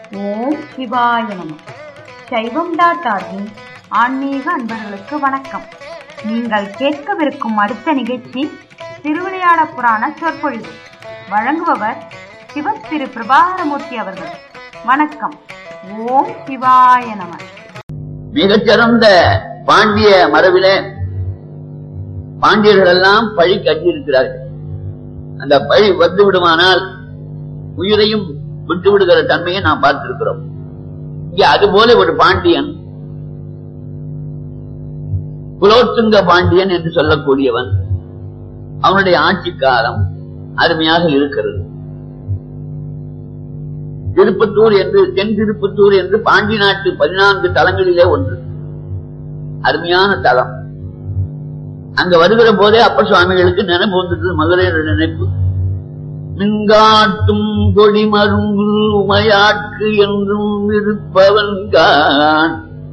ஓம் சிவாய நம சைவம் டாட் ஆர்கின் ஆன்மீக அன்பர்களுக்கு வணக்கம் நீங்கள் கேட்கவிருக்கும் அடுத்த நிகழ்ச்சி திருவிளையாட புராண சொற்பொழிவு வழங்குபவர் சிவ திரு பிரபாகரமூர்த்தி அவர்கள் வணக்கம் ஓம் சிவாய நம மிகச்சிறந்த பாண்டிய மரபிலே பாண்டியர்கள் எல்லாம் பழி கட்டியிருக்கிறார்கள் அந்த பழி வந்து விடுமானால் உயிரையும் விட்டு விடுகிற தன்மையை நாம் பார்த்திருக்கிறோம் இங்கே அதுபோல ஒரு பாண்டியன் குலோத்துங்க பாண்டியன் என்று சொல்லக்கூடியவன் அவனுடைய ஆட்சி காலம் அருமையாக இருக்கிறது திருப்பத்தூர் என்று தென் திருப்பத்தூர் என்று பாண்டி நாட்டு பதினான்கு தலங்களிலே ஒன்று அருமையான தலம் அங்க வருகிற போதே அப்ப சுவாமிகளுக்கு நினைப்பு வந்துட்டு மதுரையோட நினைப்பு மின்காட்டும் கொடி மருங்கு உமையாட்கு என்றும் இருப்பவன்கான்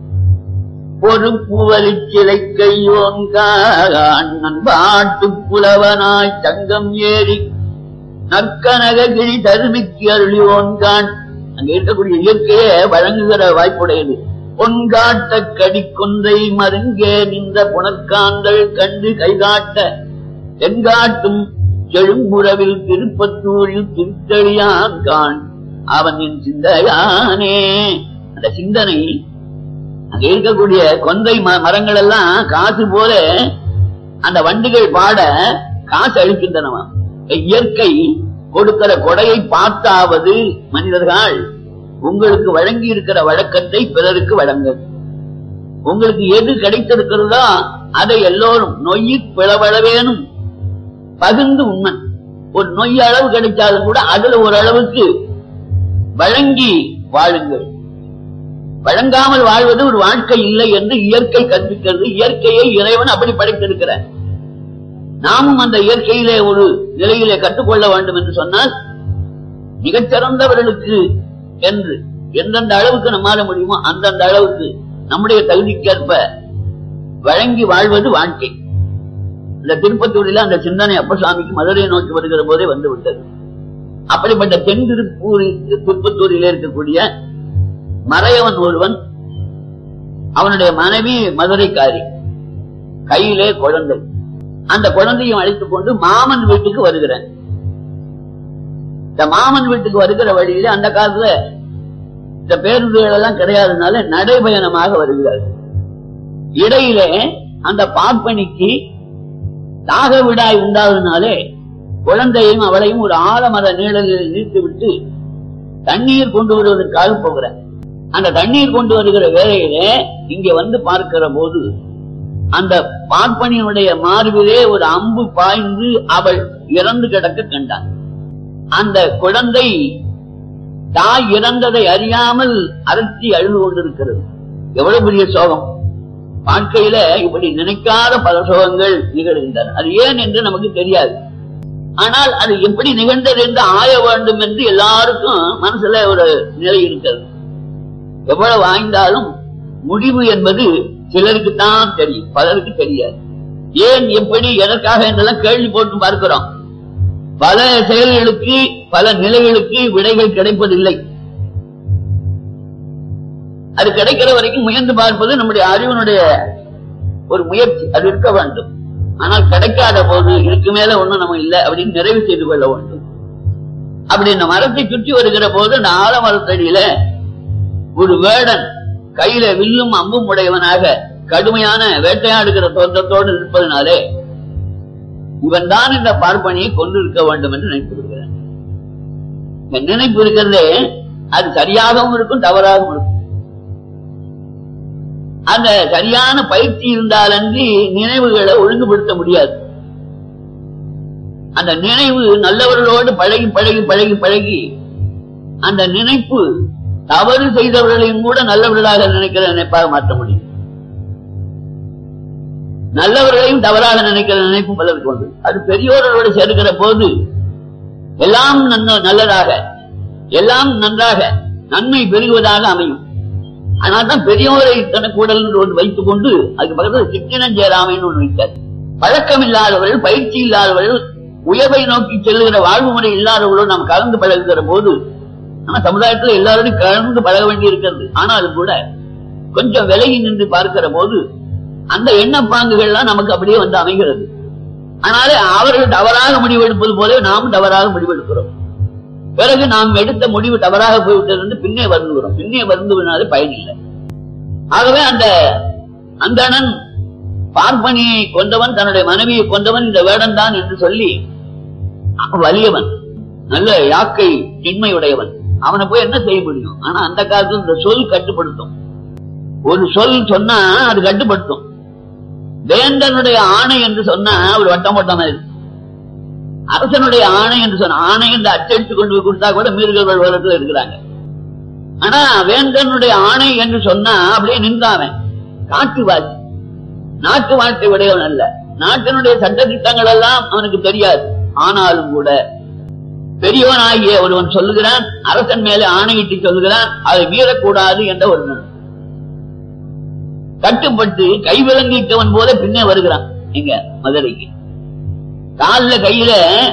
பொறுப்பு வலிச்சிலை கையோன்கான் நண்பாட்டு புலவனாய் தங்கம் ஏறி நற்கனககிரி தருமிக்கு அருளியோன்கான் அங்க இருக்கக்கூடிய இயற்கையே வழங்குகிற வாய்ப்புடையது பொன்காட்ட கடிக்கொன்றை மருங்கே நின்ற புனற்காந்தள் கண்டு கைகாட்ட தென்காட்டும் செழும்புறவில் திருப்பத்தூரில் திருத்தளியான் கான் அவன் என் சிந்தையானே அந்த சிந்தனை அங்க இருக்கக்கூடிய கொன்றை ம- மரங்கள் எல்லாம் காசு போல அந்த வண்டுகள் பாட காசு அளிக்கின்றனவா இயற்கை கொடுக்கிற கொடையை பார்த்தாவது மனிதர்கள் உங்களுக்கு வழங்கி இருக்கிற வழக்கத்தை பிறருக்கு வழங்க உங்களுக்கு எது கிடைத்திருக்கிறதோ அதை எல்லோரும் நொய்யி பிளவளவேனும் பகிர்ந்து உண்மை ஒரு நொய் அளவு கிடைச்சாலும் கூட அதுல ஒரு அளவுக்கு வழங்கி வாழுங்கள் வழங்காமல் வாழ்வது ஒரு வாழ்க்கை இல்லை என்று இயற்கை கற்பிக்கிறது இயற்கையை இறைவன் அப்படி படைத்திருக்கிறார் நாமும் அந்த இயற்கையிலே ஒரு நிலையிலே கற்றுக்கொள்ள வேண்டும் என்று சொன்னால் மிகச்சிறந்தவர்களுக்கு என்று எந்தெந்த அளவுக்கு நம்மால முடியுமோ அந்தந்த அளவுக்கு நம்முடைய தகுதிக்கேற்ப வழங்கி வாழ்வது வாழ்க்கை இந்த திருப்பத்தூரில் அந்த சிந்தனை அப்ப சுவாமிக்கு மதுரையை நோக்கி வருகிற போதே வந்து விட்டது அப்படிப்பட்ட தென் திருப்பூரில் திருப்பத்தூரிலே இருக்கக்கூடிய மறையவன் ஒருவன் அவனுடைய மனைவி மதுரைக்காரி கையிலே குழந்தை அந்த குழந்தையும் அழைத்துக் கொண்டு மாமன் வீட்டுக்கு வருகிறேன் இந்த மாமன் வீட்டுக்கு வருகிற வழியில அந்த காலத்துல இந்த பேருந்துகள் எல்லாம் கிடையாதனால நடைபயணமாக வருகிறார்கள் இடையிலே அந்த பார்ப்பனிக்கு தாக விடாய் உண்டாவதுனாலே குழந்தையும் அவளையும் ஒரு ஆலமர நீழலில் நிறுத்தி விட்டு தண்ணீர் கொண்டு வருவதற்காக போகிறார் அந்த தண்ணீர் கொண்டு வருகிற வேளையிலே இங்கே வந்து பார்க்கிற போது அந்த பார்ப்பனியுடைய மார்பிலே ஒரு அம்பு பாய்ந்து அவள் இறந்து கிடக்க கண்டான் அந்த குழந்தை தாய் இறந்ததை அறியாமல் அரசி அழுது கொண்டிருக்கிறது எவ்வளவு பெரிய சோகம் வாழ்க்கையில இப்படி நினைக்காத பல சோகங்கள் நிகழ்கின்றன அது ஏன் என்று நமக்கு தெரியாது ஆனால் அது எப்படி நிகழ்ந்தது என்று ஆய வேண்டும் என்று எல்லாருக்கும் மனசுல ஒரு நிலை இருக்கிறது எவ்வளவு வாய்ந்தாலும் முடிவு என்பது சிலருக்கு தான் தெரியும் பலருக்கு தெரியாது ஏன் எப்படி எதற்காக என்றெல்லாம் கேள்வி போட்டு பார்க்கிறோம் பல செயல்களுக்கு பல நிலைகளுக்கு விடைகள் கிடைப்பதில்லை அது கிடைக்கிற வரைக்கும் முயன்று பார்ப்பது நம்முடைய அறிவனுடைய ஒரு முயற்சி அது இருக்க வேண்டும் ஆனால் கிடைக்காத போது இதுக்கு மேல ஒண்ணும் நம்ம இல்லை அப்படின்னு நிறைவு செய்து கொள்ள வேண்டும் அப்படி இந்த மரத்தை சுற்றி வருகிற போது அந்த ஆலமரத்தடியில ஒரு வேடன் கையில வில்லும் அம்பும் உடையவனாக கடுமையான வேட்டையாடுகிற தோற்றத்தோடு இருப்பதனாலே இவன் தான் இந்த பார்ப்பனியை கொண்டு இருக்க வேண்டும் என்று நினைத்து விடுகிறான் இந்த நினைப்பு இருக்கிறதே அது சரியாகவும் இருக்கும் தவறாகவும் இருக்கும் அந்த சரியான பயிற்சி இருந்தாலன்றி நினைவுகளை ஒழுங்குபடுத்த முடியாது அந்த நினைவு நல்லவர்களோடு பழகி பழகி பழகி பழகி அந்த நினைப்பு தவறு செய்தவர்களையும் கூட நல்லவர்களாக நினைக்கிற நினைப்பாக மாற்ற முடியும் நல்லவர்களையும் தவறாக நினைக்கிற நினைப்பு பலருக்கு உண்டு அது பெரியோர்களோடு சேர்க்கிற போது எல்லாம் நன்ன- நல்லதாக எல்லாம் நன்றாக நன்மை பெருகுவதாக அமையும் ஆனால் தான் பெரியோரை தனக்கூடல் என்று ஒன்று வைத்துக் கொண்டு அதுக்கு பக்கத்தில் சிற்றினம் சேராமைன்னு ஒன்று வைத்தார் பழக்கம் இல்லாதவர்கள் பயிற்சி இல்லாதவர்கள் உயர்வை நோக்கி செல்லுகிற வாழ்வு முறை இல்லாதவர்களோடு நாம் கலந்து பழகுகிற போது ஆனா சமுதாயத்துல எல்லாரோடையும் கலந்து பழக வேண்டி இருக்கிறது ஆனாலும் கூட கொஞ்சம் விலகி நின்று பார்க்கிற போது அந்த எண்ணப்பாங்குகள்லாம் நமக்கு அப்படியே வந்து அமைகிறது ஆனாலே அவர்கள் தவறாக முடிவெடுப்பது போல நாமும் தவறாக முடிவெடுக்கிறோம் பிறகு நாம் எடுத்த முடிவு தவறாக போய்விட்டது என்று பின்னே வருந்துகிறோம் பின்னே வருந்துவினாலே பயனில்லை ஆகவே அந்த அந்தணன் பார்ப்பனியை கொண்டவன் தன்னுடைய மனைவியை கொண்டவன் இந்த வேடம் தான் என்று சொல்லி அவன் வலியவன் நல்ல யாக்கை திண்மையுடையவன் அவனை போய் என்ன செய்ய முடியும் ஆனா அந்த காலத்துல இந்த சொல் கட்டுப்படுத்தும் ஒரு சொல் சொன்னா அது கட்டுப்படுத்தும் வேந்தனுடைய ஆணை என்று சொன்னா ஒரு வட்டம் வட்டம் இருக்கு அரசனுடைய ஆணை என்று சொன்ன ஆணை என்று அச்சடித்து கொண்டு போய் கொடுத்தா கூட மீறுகள் வருவதற்கு இருக்கிறாங்க ஆனா வேந்தனுடைய ஆணை என்று சொன்னா அப்படியே நின்றாவன் காட்டுவாசி நாட்டு வாழ்க்கை உடையவன் அல்ல நாட்டினுடைய சட்ட திட்டங்கள் எல்லாம் அவனுக்கு தெரியாது ஆனாலும் கூட பெரியவனாகிய ஒருவன் சொல்லுகிறான் அரசன் மேலே ஆணையிட்டு சொல்லுகிறான் அதை மீறக்கூடாது என்ற ஒரு நிலை. கட்டுப்பட்டு கைவிலங்கிட்டவன் போல பின்னே வருகிறான் இங்க மதுரைக்கு கால்ல கையில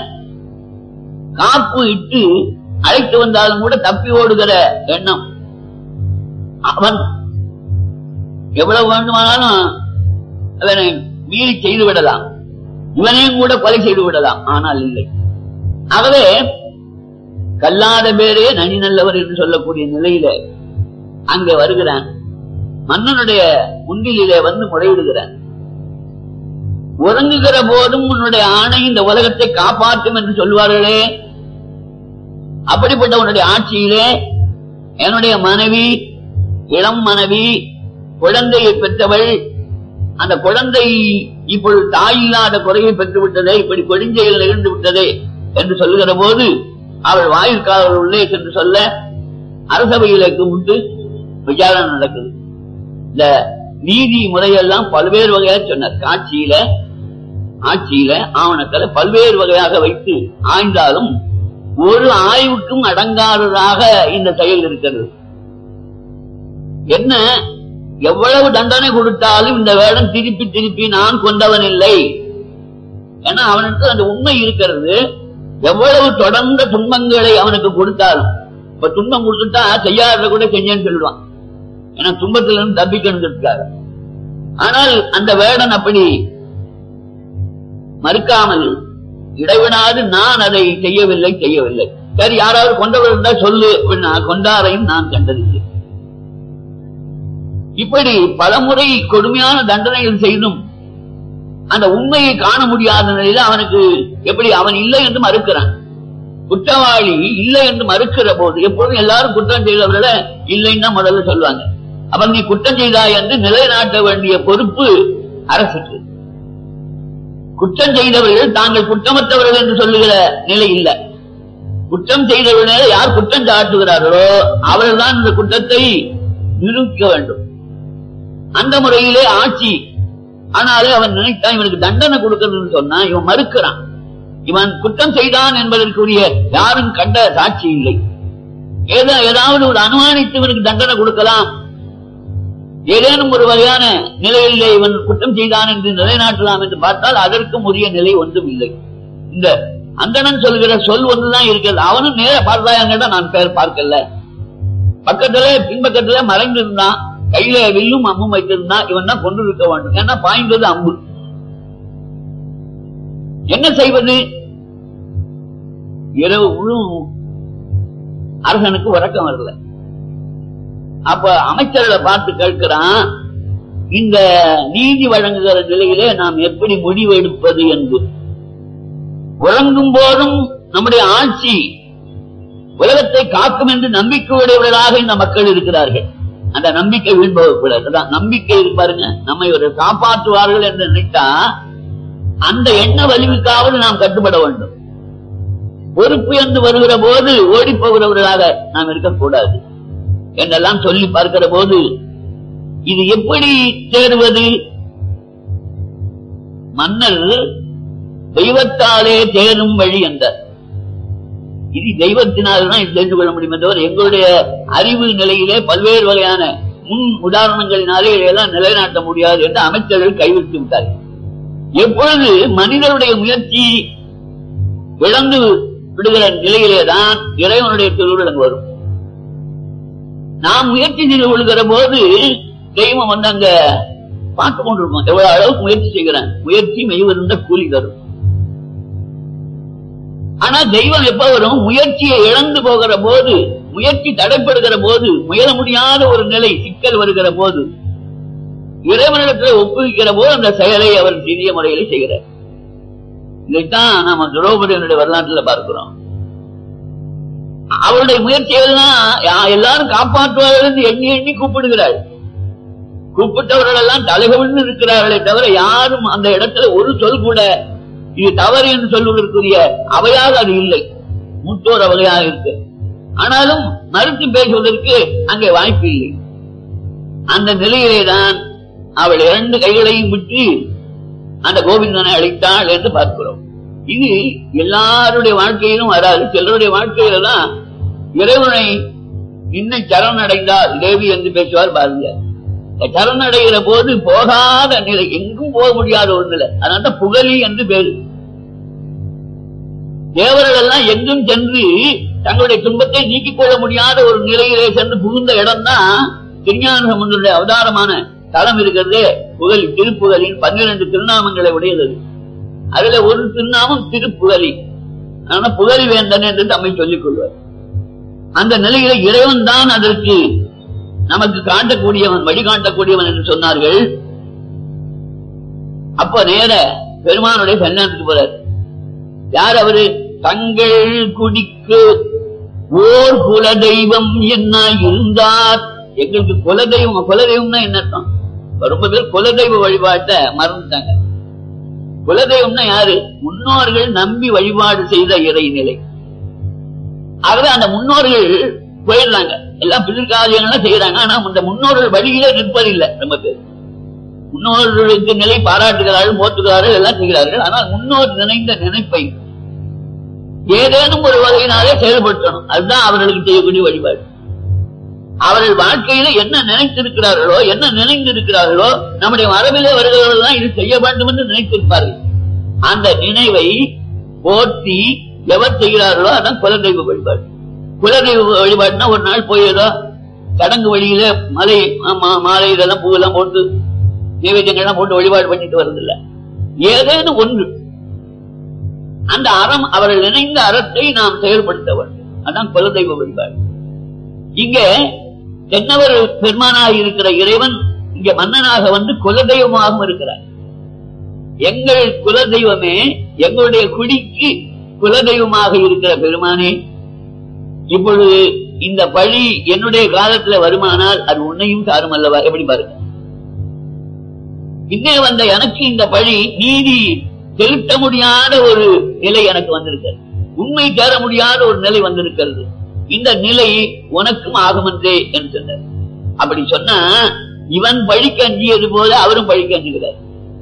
காப்பு இட்டு அழைத்து வந்தாலும் கூட தப்பி ஓடுகிற எண்ணம் அவன் எவ்வளவு வேண்டுமானாலும் அதனை மீறி செய்து விடலாம் இவனையும் கூட கொலை செய்து விடலாம் ஆனால் இல்லை ஆகவே கல்லாத பேரே நனி நல்லவர் என்று சொல்லக்கூடிய நிலையில அங்கே வருகிறான் மன்னனுடைய முன்னிலே வந்து முறையிடுகிறான் உறங்குகிற போதும் உன்னுடைய ஆணை இந்த உலகத்தை காப்பாற்றும் என்று சொல்வார்களே அப்படிப்பட்ட உன்னுடைய ஆட்சியிலே என்னுடைய மனைவி இளம் மனைவி குழந்தையை பெற்றவள் அந்த குழந்தை இப்பொழுது தாய் இல்லாத குறையை பெற்று விட்டதே இப்படி கொடிஞ்செயல் நிகழ்ந்து விட்டதே என்று சொல்லுகிற போது அவள் வாயிற்காவல் உள்ளே சென்று சொல்ல அரசவையிலே கும்பிட்டு விசாரணை நடக்குது இந்த நீதி முறையெல்லாம் பல்வேறு வகையாக சொன்னார் காட்சியில ஆட்சியில ஆவணத்துல பல்வேறு வகையாக வைத்து ஆய்ந்தாலும் ஒரு ஆய்வுக்கும் அடங்காததாக இந்த செயல் இருக்கிறது என்ன எவ்வளவு தண்டனை கொடுத்தாலும் இந்த வேடம் திருப்பி திருப்பி நான் கொண்டவன் இல்லை ஏன்னா அவனுக்கு அந்த உண்மை இருக்கிறது எவ்வளவு தொடர்ந்த துன்பங்களை அவனுக்கு கொடுத்தாலும் இப்ப துன்பம் கொடுத்துட்டா செய்யாத கூட செஞ்சேன்னு சொல்லுவான் ஏன்னா துன்பத்துல இருந்து தப்பிக்கணுங்கிறதுக்காக ஆனால் அந்த வேடன் அப்படி மறுக்காமல் இடைவிடாது நான் அதை செய்யவில்லை செய்யவில்லை சரி யாராவது கொண்டவர் இருந்தா சொல்லு அப்படின்னா கொண்டாரையும் நான் கண்டதில்லை இப்படி பலமுறை கொடுமையான தண்டனைகள் செய்தும் அந்த உண்மையை காண முடியாத நிலையில அவனுக்கு எப்படி அவன் இல்லை என்று மறுக்கிறான் குற்றவாளி இல்லை என்று மறுக்கிற போது எப்போதும் எல்லாரும் குற்றம் செய்தவர்களை இல்லைன்னா முதல்ல சொல்லுவாங்க அவன் நீ குற்றம் செய்தாய் என்று நிலைநாட்ட வேண்டிய பொறுப்பு அரசுக்கு குற்றம் செய்தவர்கள் தாங்கள் குற்றமற்றவர்கள் என்று சொல்லுகிற நிலை இல்லை குற்றம் செய்தவர்களே யார் குற்றம் சாட்டுகிறார்களோ அவர்கள்தான் இந்த குற்றத்தை நிரூபிக்க வேண்டும் அந்த முறையிலே ஆட்சி ஆனாலே அவன் நினைத்தான் இவனுக்கு தண்டனை கொடுக்கணும்னு சொன்னா இவன் மறுக்கிறான் இவன் குற்றம் செய்தான் என்பதற்குரிய யாரும் கண்ட சாட்சி இல்லை ஏதோ ஏதாவது ஒரு அனுமானித்து இவனுக்கு தண்டனை கொடுக்கலாம் ஏதேனும் ஒரு வகையான நிலையிலே இவன் குற்றம் செய்தான் என்று நிலைநாட்டலாம் என்று பார்த்தால் அதற்கும் உரிய நிலை ஒன்றும் இல்லை இந்த அந்தணன் சொல்கிற சொல் ஒன்றுதான் இருக்கிறது அவனும் நேர பார்த்தாயங்கிட்ட நான் பேர் பார்க்கல பக்கத்துல பின்பக்கத்துல மறைந்திருந்தான் கையில வில்லும் அம்பும் வைத்திருந்தான் இவன் தான் கொண்டு இருக்க வேண்டும் ஏன்னா பாய்ந்தது அம்பு என்ன செய்வது இரவு முழு அரசனுக்கு உறக்கம் வரல அப்ப அமைச்சர்களை பார்த்து கேட்கிறான் இந்த நீதி வழங்குகிற நிலையிலே நாம் எப்படி முடிவு எடுப்பது என்று உறங்கும் போதும் நம்முடைய ஆட்சி உலகத்தை காக்கும் என்று நம்பிக்கை உடையவர்களாக இந்த மக்கள் இருக்கிறார்கள் அந்த நம்பிக்கை வீண்போகக்கூடாது அதான் நம்பிக்கை பாருங்க நம்மை ஒரு காப்பாற்றுவார்கள் என்று நினைத்தா அந்த எண்ண வலிவுக்காவது நாம் கட்டுப்பட வேண்டும் பொறுப்பு என்று வருகிற போது ஓடி போகிறவர்களாக நாம் இருக்கக்கூடாது என்றெல்லாம் சொல்லி பார்க்கிற போது இது எப்படி தேடுவது மன்னர் தெய்வத்தாலே தேடும் வழி என்றார் இது தெய்வத்தினால்தான் இது தெரிந்து கொள்ள முடியும் என்றவர் எங்களுடைய அறிவு நிலையிலே பல்வேறு வகையான முன் உதாரணங்களினாலே இதையெல்லாம் நிலைநாட்ட முடியாது என்று அமைச்சர்கள் கைவிட்டு விட்டார்கள் எப்பொழுது மனிதனுடைய முயற்சி இழந்து விடுகிற நிலையிலேதான் இறைவனுடைய திருவிழம் வரும் நாம் முயற்சி செய்து கொள்கிற போது தெய்வம் வந்து அங்க பார்த்து கொண்டிருக்கோம் எவ்வளவு அளவுக்கு முயற்சி செய்கிறேன் முயற்சி மெய்வருந்த கூலி தரும் ஆனா தெய்வம் எப்ப வரும் முயற்சியை இழந்து போகிற போது முயற்சி தடைப்படுகிற போது முயல முடியாத ஒரு நிலை சிக்கல் வருகிற போது இறைவனிடத்தில் ஒப்புவிக்கிற போது அந்த செயலை அவர் சிறிய முறையில செய்கிறார் இதைத்தான் நம்ம திரௌபதியினுடைய வரலாற்றுல பார்க்கிறோம் அவருடைய முயற்சிகள்லாம் யா- எல்லாரும் காப்பாற்றுவார்கள் என்று எண்ணி எண்ணி கூப்பிடுகிறாள் கூப்பிட்டவர்கள் எல்லாம் தலைகவிழ்ந்து இருக்கிறார்களே தவிர யாரும் அந்த இடத்துல ஒரு சொல் கூட இது தவறு என்று சொல்வதற்குரிய அவையாக அது இல்லை மூத்தோர் அவையாக இருக்கு ஆனாலும் மறுத்து பேசுவதற்கு அங்கே வாய்ப்பு இல்லை அந்த நிலையிலே தான் அவள் இரண்டு கைகளையும் விட்டு அந்த கோவிந்தனை அழைத்தாள் என்று பார்க்கிறோம் இது எல்லாருடைய வாழ்க்கையிலும் வராது சிலருடைய வாழ்க்கையில தான் இறைவனை இன்னும் சரணடைந்தால் தேவி என்று பேசுவார் பாரதியார் இந்த சரணடைகிற போது போகாத நிலை எங்கும் போக முடியாத ஒரு நிலை அதனால தான் புகழி என்று பேரு தேவர்கள் எல்லாம் எங்கும் சென்று தங்களுடைய துன்பத்தை நீக்கிக் கொள்ள முடியாத ஒரு நிலையிலே சென்று புகுந்த இடம் தான் திருஞான சம்பந்தருடைய அவதாரமான தலம் இருக்கிறதே புகழி திருப்புகழின் பன்னிரண்டு திருநாமங்களை உடையது அது. அதுல ஒரு திருநாமம் திருப்புகழி ஆனா புகழி வேந்தன் என்று தம்மை சொல்லிக் கொள்வார் அந்த நிலையில இறைவன் தான் அதற்கு நமக்கு காட்டக்கூடியவன் வழிகாட்டக்கூடியவன் என்று சொன்னார்கள் அப்ப நேர பெருமானுடைய சன்னியானத்துக்கு போறார் யார் அவரு தங்கள் குடிக்கு ஓர் குல தெய்வம் என்ன இருந்தார் எங்களுக்கு குலதெய்வம் குலதெய்வம்னா என்ன அர்த்தம் இப்ப ரொம்ப பேர் குலதெய்வ வழிபாட்டை மறந்துட்டாங்க குலதெய்வம்னா யாரு முன்னோர்கள் நம்பி வழிபாடு செய்த இறைநிலை ஆகவே அந்த முன்னோர்கள் போயிடுறாங்க எல்லாம் பிதிர்காரியங்கள்லாம் செய்யறாங்க ஆனா அந்த முன்னோர்கள் வழியிலே நிற்பதில்லை ரொம்ப பேர் முன்னோர்களுக்கு நிலை பாராட்டுகிறார்கள் போற்றுகிறார்கள் எல்லாம் செய்கிறார்கள் ஆனால் முன்னோர் நினைந்த நினைப்பை ஏதேனும் ஒரு வகையினாலே செயல்படுத்தணும் அதுதான் அவர்களுக்கு செய்யக்கூடிய வழிபாடு அவர்கள் வாழ்க்கையில என்ன நினைத்திருக்கிறார்களோ என்ன நினைந்திருக்கிறார்களோ நம்முடைய மரபிலே வருகிறவர்கள் தான் இது செய்ய வேண்டும் என்று நினைத்திருப்பார்கள் அந்த நினைவை போற்றி எவர் செய்கிறார்களோ அதான் குலதெய்வ வழிபாடு குலதெய்வ வழிபாடுனா ஒரு நாள் போய் ஏதோ சடங்கு வழியில மலை மா- மாலை இதெல்லாம் பூவெல்லாம் போட்டு நைவேத்தியங்கள்லாம் போட்டு வழிபாடு பண்ணிட்டு வர்றதில்ல ஏதேனும் ஒன்று அந்த அறம் அவர்கள் நினைந்த அறத்தை நாம் செயல்படுத்த வேண்டும் அதான் குலதெய்வ வழிபாடு இங்க தென்னவர் பெருமானாக இருக்கிற இறைவன் இங்க மன்னனாக வந்து குலதெய்வமாகவும் இருக்கிறார் எங்கள் குலதெய்வமே எங்களுடைய குடிக்கு குலதெய்வமாக இருக்கிற பெருமானே இப்பொழுது இந்த பழி என்னுடைய காலத்துல வருமானால் அது உன்னையும் சாரும் அல்லவா எப்படி பாருங்க இன்னே வந்த எனக்கு இந்த பழி நீதி செலுத்த முடியாத ஒரு நிலை எனக்கு வந்திருக்கிறது உண்மை தேர முடியாத ஒரு நிலை வந்திருக்கிறது இந்த நிலை உனக்கும் ஆகுமென்றே என்று சொன்னார் அப்படி சொன்னா இவன் பழிக்கு அஞ்சியது போல அவரும் பழிக்கு அஞ்சுகிறார்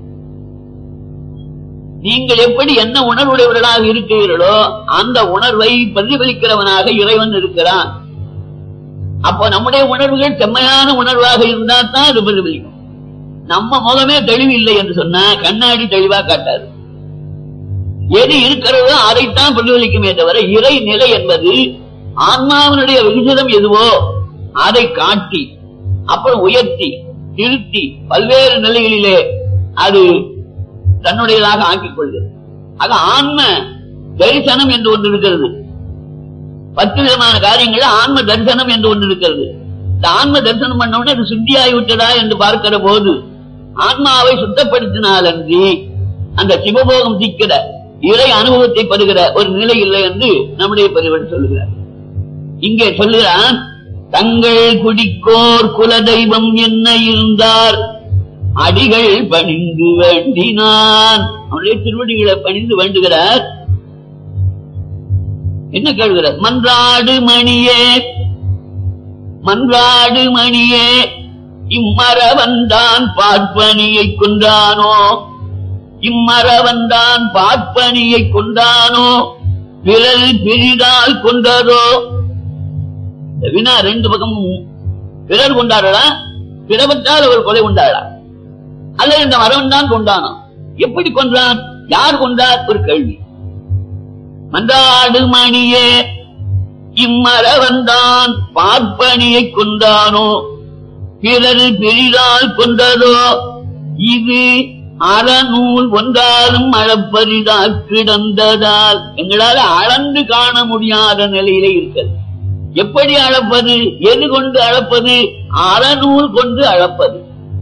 நீங்கள் எப்படி என்ன உணர்வுடையவர்களாக இருக்கிறீர்களோ அந்த உணர்வை பிரதிபலிக்கிறவனாக இறைவன் இருக்கிறான் அப்போ நம்முடைய உணர்வுகள் செம்மையான உணர்வாக இருந்தா தான் அது பிரதிபலிக்கும் நம்ம முகமே தெளிவு இல்லை என்று சொன்னா கண்ணாடி தெளிவா காட்டாது எது இருக்கிறதோ அதைத்தான் பிரதிபலிக்குமே தவிர இறை நிலை என்பது ஆன்மாவினுடைய விகிதம் எதுவோ அதை காட்டி அப்புறம் உயர்த்தி திருத்தி பல்வேறு நிலைகளிலே அது தன்னுடையதாக ஆக்கிக் கொள்கிறது ஆக ஆன்ம தரிசனம் என்று ஒன்று இருக்கிறது பத்து விதமான காரியங்கள் ஆன்ம தரிசனம் என்று ஒன்று இருக்கிறது இந்த ஆன்ம தரிசனம் பண்ண உடனே அது சுத்தியாகி விட்டதா என்று பார்க்கிற போது ஆன்மாவை சுத்தப்படுத்தினாலன்றி அந்த சிவபோகம் சிக்கிற இறை அனுபவத்தை பெறுகிற ஒரு நிலை இல்லை என்று நம்முடைய பெரியவன் சொல்லுகிறார் இங்கே சொல்லுகிறான் தங்கள் குடிக்கோர் குலதெய்வம் என்ன இருந்தார் அடிகள் பணிந்து வேண்டினான் அவனுடைய திருவடிகளை பணிந்து வேண்டுகிறார் என்ன கேள்கிறார் மன்றாடு மணியே மன்றாடு மணியே இம்மரவன்தான் பார்ப்பனியை கொண்டானோ இம்மரவன்தான் பார்ப்பனியை கொண்டானோ விரல் பிரிதால் கொண்டதோ இந்த வினா ரெண்டு பக்கமும் பிறர் கொண்டாடலா பிறவற்றால் அவர் கொலை கொண்டாடா அல்லது இந்த மரவன் தான் கொண்டானோ எப்படி கொன்றான் யார் கொண்டார் ஒரு கேள்வி மன்றாடு மணியே இம்மரவன்தான் பார்ப்பனியை கொண்டானோ பிறரு பெரிதால் கொண்டதோ இது அறநூல் ஒன்றாலும் அளப்பரிதா கிடந்ததால் எங்களால அளந்து காண முடியாத நிலையிலே இருக்கிறது எப்படி அளப்பது எது கொண்டு அளப்பது அறநூல் கொண்டு அளப்பது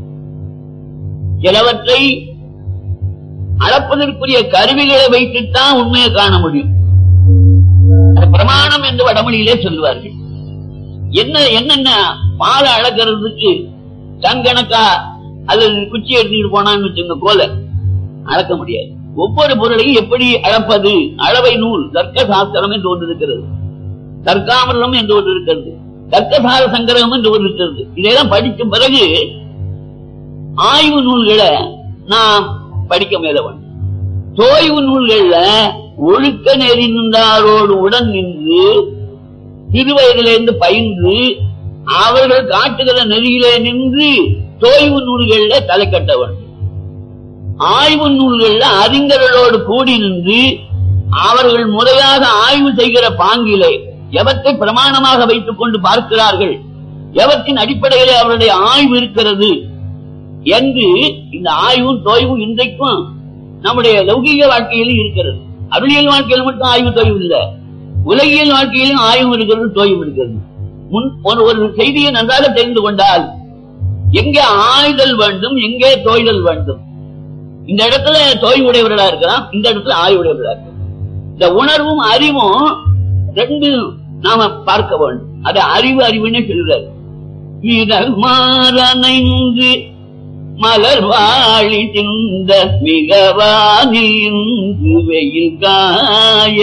சிலவற்றை அளப்பதற்குரிய கருவிகளை வைத்துத்தான் உண்மையை காண முடியும் அது பிரமாணம் என்று வடமொழியிலே சொல்லுவார்கள் என்ன என்னென்ன பாலை அளக்கிறதுக்கு தங்கணக்கா அல்லது குச்சி எடுத்துட்டு போனான்னு வச்சுங்க கோல அளக்க முடியாது ஒவ்வொரு பொருளையும் எப்படி அளப்பது அளவை நூல் தர்க்க சாஸ்திரம் என்று ஒன்று இருக்கிறது தர்க்காமிரம் என்று ஒன்று இருக்கிறது தர்க்கசார சங்கிரகம் என்று ஒன்று இருக்கிறது இதையெல்லாம் படித்த பிறகு ஆய்வு நூல்களை நாம் படிக்க மேலவன் தோய்வு நூல்கள்ல ஒழுக்க நெறி நின்றாரோடு உடன் நின்று சிறுவயதிலிருந்து பயின்று அவர்கள் காட்டுகிற நெறியிலே நின்று தோய்வு நூல்கள்ல தலை கட்ட வேண்டும் ஆய்வு நூல்கள்ல அறிஞர்களோடு கூடி நின்று அவர்கள் முறையாக ஆய்வு செய்கிற பாங்கிலே எவற்றை பிரமாணமாக வைத்துக் கொண்டு பார்க்கிறார்கள் எவற்றின் அடிப்படையிலே அவருடைய ஆய்வு இருக்கிறது என்று இந்த ஆய்வும் தோய்வும் இன்றைக்கும் நம்முடைய லௌகீக வாழ்க்கையிலும் இருக்கிறது அருளியல் வாழ்க்கையில் மட்டும் ஆய்வு தொய்வு இல்லை உலகியல் வாழ்க்கையிலும் ஆய்வு இருக்கிறது தோய்வு இருக்கிறது முன் ஒரு ஒரு செய்தியை நன்றாக தெரிந்து கொண்டால் எங்கே ஆய்தல் வேண்டும் எங்கே தோய்தல் வேண்டும் இந்த இடத்துல தோய்வுடையவர்களா இருக்கலாம் இந்த இடத்துல ஆய்வுடையவர்களா இருக்கலாம் இந்த உணர்வும் அறிவும் ரெண்டு நாம பார்க்க வேண்டும் அது அறிவு அறிவுன்னு சொல்றாரு இதழ் மாறனைந்து மலர் வாழி சிந்த மிகவானின்று வெயில் காய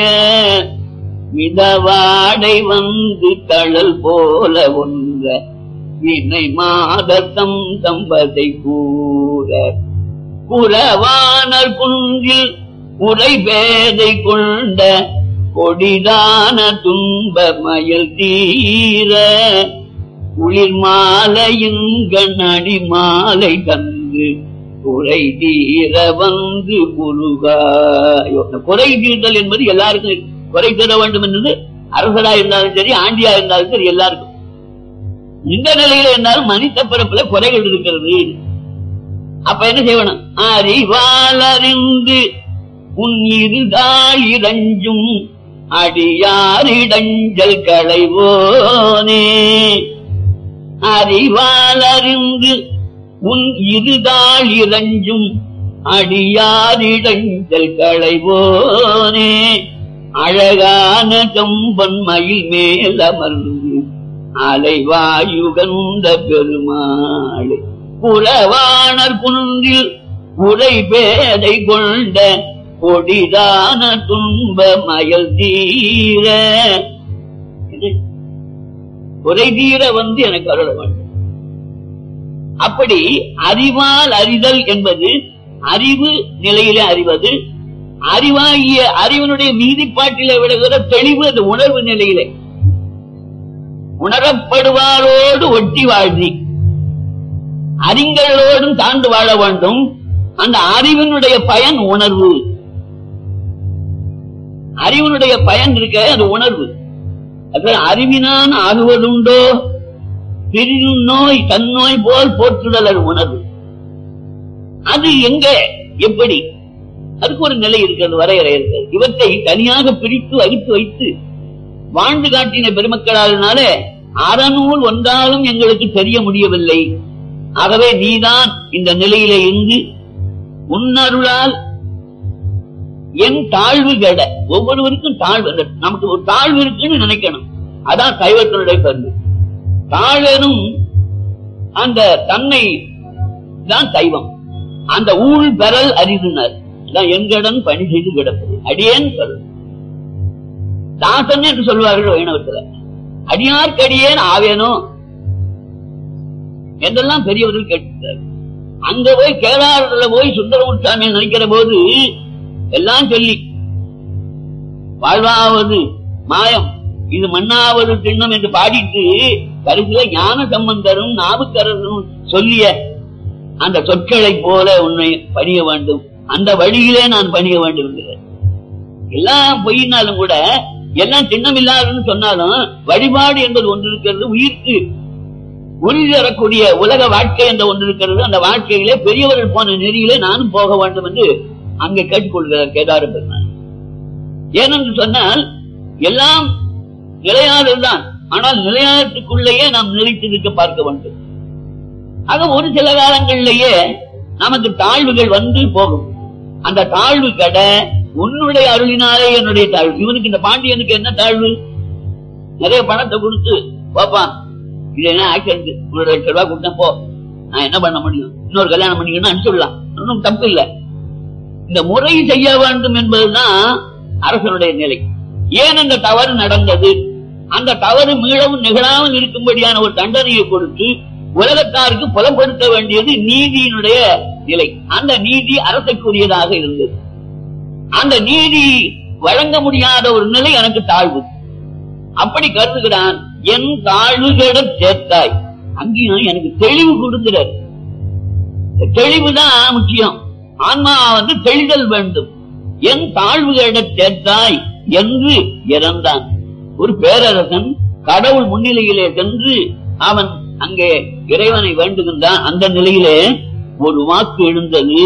மிதவாடை வந்து தழல் போல ஒன்ற வினை மாதத்தம் தம்பதை கூற புறவானர் குன்றில் உரை பேதை கொண்ட கொடிதான துன்ப மயல் தீர குளிர் மாலையுங்கண் அடி மாலை தந்து குறை தீர வந்து குருகாயோ இந்த குறை தீர்தல் என்பது எல்லாருக்கும் குறை தீர வேண்டும் என்பது அரசரா இருந்தாலும் சரி ஆண்டியா இருந்தாலும் சரி எல்லாருக்கும் இந்த நிலையில இருந்தாலும் மனித பிறப்புல குறைகள் இருக்கிறது அப்ப என்ன செய்யணும் அறிவால் அறிந்து உன் இருதாள் இறஞ்சும் அடியாரிடஞ்சல் களைவோனே அறிவால் அறிந்து உன் இருதாள் இறஞ்சும் அடியாரிடஞ்சல் களைவோனே அழகான கம்பன் மயில் மேல் அமர்ந்து அலைவாயுகந்த பெருமாளே புறவாணர் குன்றில் உரை பேதை கொண்ட கொடிதான துன்ப மயல் தீர இது குறை தீர வந்து எனக்கு அருள வேண்டும் அப்படி அறிவால் அறிதல் என்பது அறிவு நிலையிலே அறிவது அறிவாகிய அறிவனுடைய மீதிப்பாட்டிலே விடுகிற தெளிவு அந்த உணர்வு நிலையிலே உணரப்படுவாரோடு ஒட்டி வாழ்ந்தி அறிஞர்களோடும் தாண்டு வாழ வேண்டும் அந்த அறிவினுடைய பயன் உணர்வு அறிவினுடைய பயன் இருக்க அது உணர்வு அது அறிவினான் ஆகுவதுண்டோ பிரியும் நோய் தன்னோய் போல் போற்றுதல் அது உணர்வு அது எங்க எப்படி அதுக்கு ஒரு நிலை இருக்கிறது வரையறை இருக்கிறது இவற்றை தனியாக பிரித்து அழித்து வைத்து வாழ்ந்து காட்டின பெருமக்களாலினால அறநூல் ஒன்றாலும் எங்களுக்கு தெரிய முடியவில்லை ஆகவே நீதான் இந்த நிலையிலே இருந்து உன்னருளால் என் தாழ்வு கெட ஒவ்வொருவருக்கும் தாழ்வு அந்த நமக்கு ஒரு தாழ்வு இருக்குன்னு நினைக்கணும் அதான் சைவத்தினுடைய கருத்து தாழனும் அந்த தன்னை தான் சைவம் அந்த ஊழ் பெறல் அரிதுனர் இதான் எங்கடன் பணி செய்து கிடப்பது அடியேன் பெறல் தாசன் என்று சொல்வார்கள் வைணவத்துல அடியார்க்கு அடியேன் ஆவேனோ என்றெல்லாம் பெரியவர்கள் கேட்டார் அங்க போய் கேதாரத்துல போய் சுந்தரமுத்தாமி நினைக்கிற போது எல்லாம் சொல்லி வாழ்வாவது மாயம் இது மண்ணாவது திண்ணம் என்று பாடிட்டு கருத்துல ஞான சம்பந்தரும் நாவுக்கரசரும் சொல்லிய அந்த சொற்களை போல உன்னை பணிய வேண்டும் அந்த வழியிலே நான் பணிய வேண்டும் என்கிறார். எல்லாம் பொய்யினாலும் கூட எல்லாம் சின்னமில்லாதுன்னு சொன்னாலும் வழிபாடு என்பது ஒன்று இருக்கிறது உயிர்க்கு உறுதி தரக்கூடிய உலக வாழ்க்கை என்ற ஒன்று இருக்கிறது அந்த வாழ்க்கையிலே பெரியவர்கள் போன நெறியிலே நானும் போக வேண்டும் என்று அங்கே கேட்டுக்கொள்கிறார் கேதார பெருமான் ஏனென்று சொன்னால் எல்லாம் நிலையானதுதான் ஆனால் நிலையானத்துக்குள்ளேயே நாம் நிலைத்திருக்க பார்க்க வேண்டும் ஆக ஒரு சில காலங்களிலேயே நமக்கு தாழ்வுகள் வந்து போகும் அந்த தாழ்வு கட உன்னுடைய அருளினாலே என்னுடைய தாழ்வு இவனுக்கு இந்த பாண்டியனுக்கு என்ன தாழ்வு நிறைய பணத்தை கொடுத்து பாப்பா இது என்ன ஆக்சிடென்ட் ஒரு லட்சம் ரூபாய் கொடுத்தேன் போ நான் என்ன பண்ண முடியும் இன்னொரு கல்யாணம் பண்ணிக்கணும் அனுப்பிச்சுடலாம் ஒன்றும் தப்பு இல்லை இந்த முறை செய்ய வேண்டும் என்பதுதான் அரசனுடைய நிலை ஏன் அந்த தவறு நடந்தது அந்த தவறு மீளவும் நிகழாமல் இருக்கும்படியான ஒரு தண்டனையை கொடுத்து உலகத்தாருக்கு புலப்படுத்த வேண்டியது நீதியினுடைய நிலை அந்த நீதி அரசுக்குரியதாக இருந்தது அந்த நீதி வழங்க முடியாத ஒரு நிலை எனக்கு தாழ்வு அப்படி கருதுகிறான் என் தாழ்வுகளை சேர்த்தாய் அங்கேயும் எனக்கு தெளிவு கொடுக்கிறார் தெளிவுதான் முக்கியம் ஆன்மா வந்து தெளிதல் வேண்டும் என் தாழ்வுகளை சேர்த்தாய் என்று இறந்தான் ஒரு பேரரசன் கடவுள் முன்னிலையிலே சென்று அவன் அங்கே இறைவனை வேண்டுகின்றான் அந்த நிலையிலே ஒரு வாக்கு எழுந்தது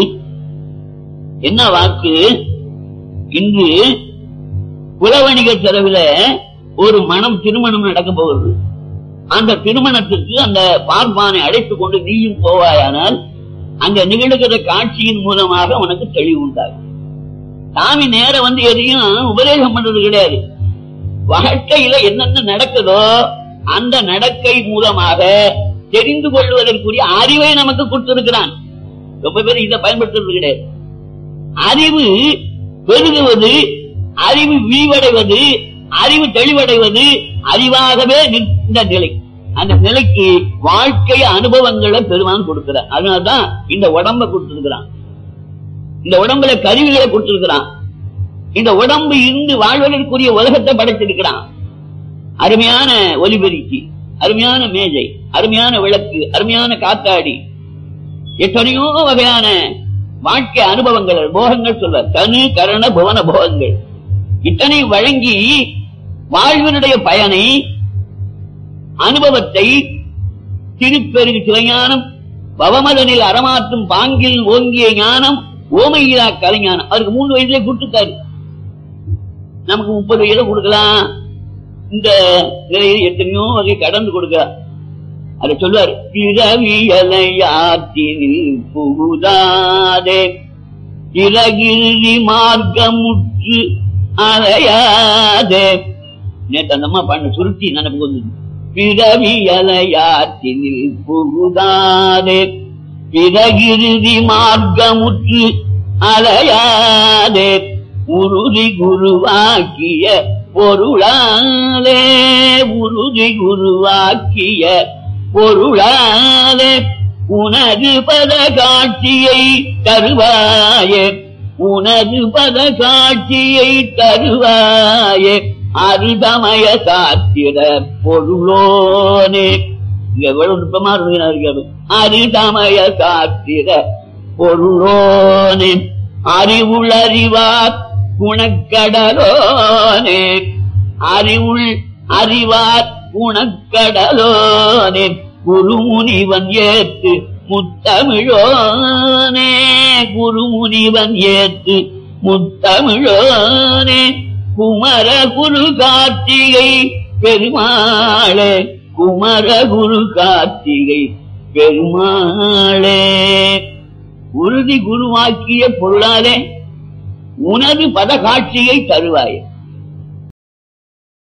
என்ன வாக்கு இன்று புலவணிகர் செலவில் ஒரு மனம் திருமணம் நடக்க போகிறது அந்த திருமணத்திற்கு அந்த பார்ப்பானை அழைத்துக் கொண்டு நீயும் போவாயானால் அங்க நிகழ்கிற காட்சியின் மூலமாக உனக்கு தெளிவு உண்டாகும் சாமி நேர வந்து எதையும் உபதேசம் பண்றது கிடையாது வாழ்க்கையில என்னென்ன நடக்குதோ அந்த நடக்கை மூலமாக தெரிந்து கொள்வதற்குரிய அறிவை நமக்கு கொடுத்திருக்கிறான் ரொம்ப பேர் இதை பயன்படுத்துறது கிடையாது அறிவு பெருகுவது அறிவு விரிவடைவது அறிவு தெளிவடைவது அறிவாகவே நின்ற நிலை அந்த நிலைக்கு வாழ்க்கை அனுபவங்களை பெருமான் கொடுக்கிறார் அதனால்தான் இந்த உடம்ப கொடுத்திருக்கிறான் இந்த உடம்புல கருவிகளை கொடுத்திருக்கிறான் இந்த உடம்பு இருந்து வாழ்வதற்குரிய உலகத்தை படைத்திருக்கிறான் அருமையான ஒலிபெருக்கி அருமையான மேஜை அருமையான விளக்கு அருமையான காத்தாடி எத்தனையோ வகையான வாழ்க்கை அனுபவங்கள் போகங்கள் சொல்ற தனு கரண புவன போகங்கள் இத்தனை வழங்கி வாழ்வினுடைய பயனை அனுபவத்தை திருப்பெருகு சிவஞானம் பவமதனில் அறமாற்றும் பாங்கில் ஓங்கிய ஞானம் ஓமையிலா கலைஞானம் அவருக்கு மூணு வயசுல கொடுத்துட்டாரு நமக்கு முப்பது வயதுல கொடுக்கலாம் இந்த நிலையில் எத்தனையோ வகை கடந்து கொடுக்கிறார் அதை சொல்லுவார் பிறவியலையாற்றினில் புகுதாதே பிறகிருதி மார்க்கமுற்று அலையாதே நேற்று அந்த அம்மா பண்ண சுருட்டி நினைப்பு வந்தது பிறவியலையாற்றினில் புகுதாதே பிறகிருதி மார்க்கமுற்று அலையாதே உறுதி குருவாக்கிய பொருளாலே உறுதி குருவாக்கிய பொருளாலே உனது பத காட்சியை தருவாயே உனது பத காட்சியை தருவாயே அரிதமய சாத்திர பொருளோனே இங்க எவ்வளவு நுட்பமா இருக்கிறார்கள் அரிதமய சாத்திர பொருளோனே அறிவுள் அறிவார் குணக்கடலோனே அறிவுள் அறிவார் குணக்கடலோனே குருமுனிவன் ஏத்து முத்தமிழோனே குருமுனிவன் ஏத்து முத்தமிழோனே குமர குரு கார்த்திகை பெருமாளே குமர குரு கார்த்திகை பெருமாளே உறுதி குருவாக்கிய பொருளாலே உனது பத காட்சியை தருவாயே